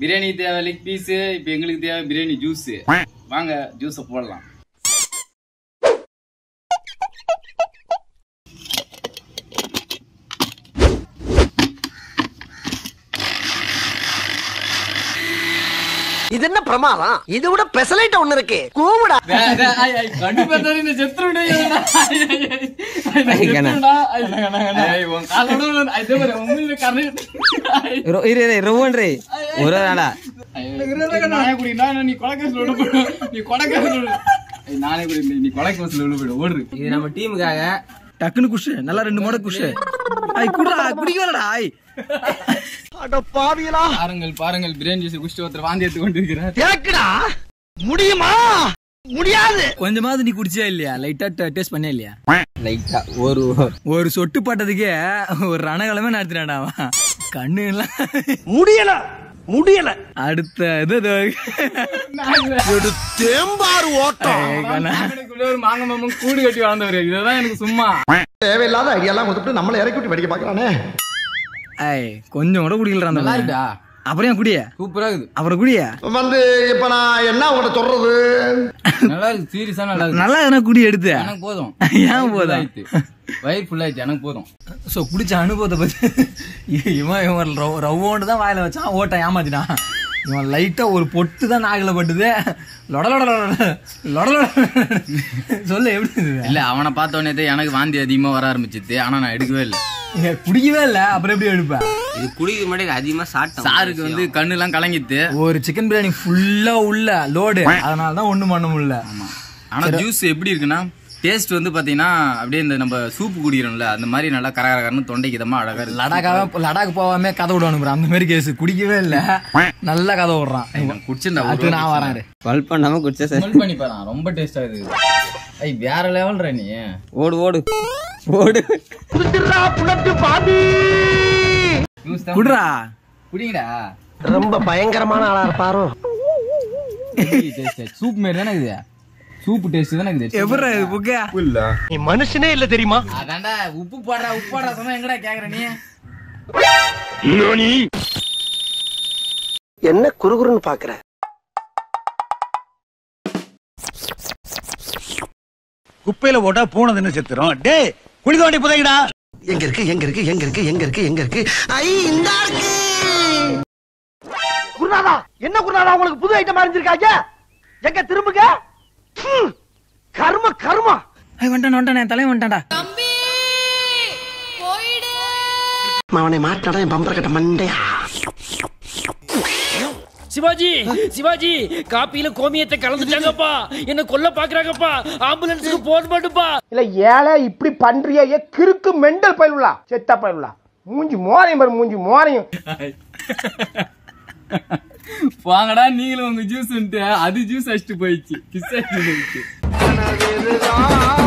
பிரியாணி தேவை leg piece இப்ப எங்களுக்கு தேவை பிரியாணி ஜூஸ் வாங்க ஜூஸ போடலாம் இது என்ன பிரமாதம் இதை விட பெசலைட் ஒண்ணு இருக்கு கூவுடா கண்டிப்பா தெரியும் இந்த செத்துருடா இவனா. ஐ, ஐ, ஐ. ஐ, நான் செத்துருடா. ஐ, ஐ, உன் காலோட விழுந்து- ஐ, இதோ பாரு, உன் மூஞ்சில கரை. ஐ, இரு இரு ரவுண்ட்ரி ஒரு நாடா ஐ, ஐ, நானே குடிக்கிறேன். நான் நீ கொலைக்கேஸ்ல உள்ள போயிடு. நீ கொலைக்கேஸ்ல உள்ள ஐ, நானே குடிக்கிறேன். நீ கொலைக்கேஸ்ல உள்ள போயிடு. ஓடுரு. இது நம்ம டீமுக்காக டக்குன்னு குஷு நல்லா ரெண்டு மோட குஷு ஐ குடுறா குடிக்கலடா ஐ அட பாவியலா பாருங்கள் பாருங்கள் பிரியாணி ஜூஸ் குடிச்சிட்டு ஒருத்தர் வாந்தி எடுத்து கொண்டு இருக்கிறார் எனக்குடா முடியுமா முடியாது கொஞ்சமாவது நீ குடிச்சியா இல்லையா லைட்டா டேஸ்ட் பண்ணியா இல்லையா லைட்டா ஒரு ஒரு சொட்டு பட்டதுக்கே ஒரு ரணகலமே நடத்தினாடா அவன் கண்ணு எல்லாம் முடியல முடியல அடுத்த இது இது தேம்பாறு ஓட்டம் நாகனுக்குள்ள ஒரு மாங்க மாமன் கூடு கட்டி வளர்ந்தவர் இதுதான் எனக்கு சும்மா தேவையில்லாத ஐடியாலாம் கொடுத்துட்டு நம்மளை இறக்கி விட்டு படிக்க பாக்குறானே ஐய் கொஞ்சம் கூட குடிக்கலடா அந்த நல்லா பையன். இருக்குடா அப்புறம் ஏன் குடிய சூப்பரா இருக்குது அப்புறம் குடிய வந்து இப்ப நான் என்ன உங்கள்ட்ட சொல்றது நல்லா இருக்கு சீரியஸா நல்லா இருக்கு நல்லா எதனா குடி எடுத்து எனக்கு போதும் ஏன் போதும்? ஆயிடுச்சு. வயிறு ஃபுல் ஆயிடுச்சு எனக்கு போதும் ஸோ குடிச்ச அனுபவத்தை பத்தி இவன் இவன் ரவ் ரவ்வோண்டு தான் வாயில வச்சான் ஓட்ட ஏமாத்திட்டான் இவன் லைட்டா ஒரு பொட்டு தான் நாகில பட்டுது லொட லொட லொட லொட லொட சொல்லு எப்படி இருந்தது? இல்ல அவனை பார்த்த உடனே தான் எனக்கு வாந்தி அதிகமா வர ஆரம்பிச்சிச்சு ஆனா நான் எடுக்கவே இல்லை ஏ, குடிக்கவே இல்ல அப்புறம் எப்படி எடுப்பேன் இது குடிக்க மாட்டேங்க அதிகமா சாப்பிட்டோம் சாருக்கு வந்து கண்ணு எல்லாம் கலங்கிட்டு ஒரு சிக்கன் பிரியாணி ஃபுல்லா உள்ள லோடு அதனால தான் ஒண்ணும் பண்ண முடியல ஆனா ஜூஸ் எப்படி இருக்குன்னா டேஸ்ட் வந்து பாத்தீங்கன்னா அப்படியே இந்த நம்ம சூப்பு குடிக்கிறோம்ல அந்த மாதிரி நல்லா கரகரன்னு தொண்டைக்கு இதமா அழகா இருக்கு லடாக்காக லடாக் போகாம கதை விடுவானு bro. அந்த மாதிரி கேஸ் குடிக்கவே இல்ல நல்லா கதை விடுறான் நான் குடிச்சிருந்தா அது நான் வரேன் இரு. பல்ப் பண்ணாம குடிச்சா சரி ஸ்மெல் பண்ணி பாரு ரொம்ப டேஸ்டா இருக்கு ஐ வேற லெவல்ற நீ ஓடு ஓடு ஓடு ஜூஸ் தான் குடுறா குடிங்கடா ரொம்ப பயங்கரமான ஆளா இருப்பாரோ டேஸ்ட் சூப் மாதிரி தானே இருக்குது சூப் டேஸ்ட் தானே இருக்குது எப்படா இது புக்கே நீ மனுஷனே இல்ல தெரியுமா அதான்டா உப்பு போடுறா உப்பு போடுறா சொன்னா எங்கடா கேக்குற நீ என்ன குறுகுறுன்னு பாக்குற குப்பையில போட்டா பூனை தின்னு செத்துரும் டேய் குழி தோண்டி புதைங்கடா எங்க இருக்கு எங்க இருக்கு எங்க இருக்கு எங்க இருக்கு எங்க இருக்கு ஐ இந்த இருக்கு குருநாதா என்ன குருநாதா உங்களுக்கு புது ஐட்டம் அறிஞ்சிருக்காங்க எங்க திரும்புங்க ஹம், கர்ம கர்மா ஐய் வந்துட்டான் வந்துட்டான் என் தலைவன் வந்துட்டான்டா தம்பி போயிடு அவனை மாட்டாடா என் பம்பர கட்ட மண்டையா சிவாஜி சிவாஜி காப்பியில கோமியத்தை கலந்துட்டாங்கப்பா என்ன கொல்ல பாக்குறாங்கப்பா ஆம்புலன்ஸுக்கு போன் பண்ணுப்பா இல்ல ஏழை இப்படி பண்றியா ஏ கிறுக்கு மெண்டல் பயிலுலா செத்தா பயிலுலா மூஞ்சி மோரையும் பாரு மூஞ்சி மோரையும் வாங்கடா நீங்களும் உங்க ஜூஸ் அது ஜூஸ் அடிச்சுட்டு போயிடுச்சு கிஸ் அடிச்சுட்டு போயிடுச்சு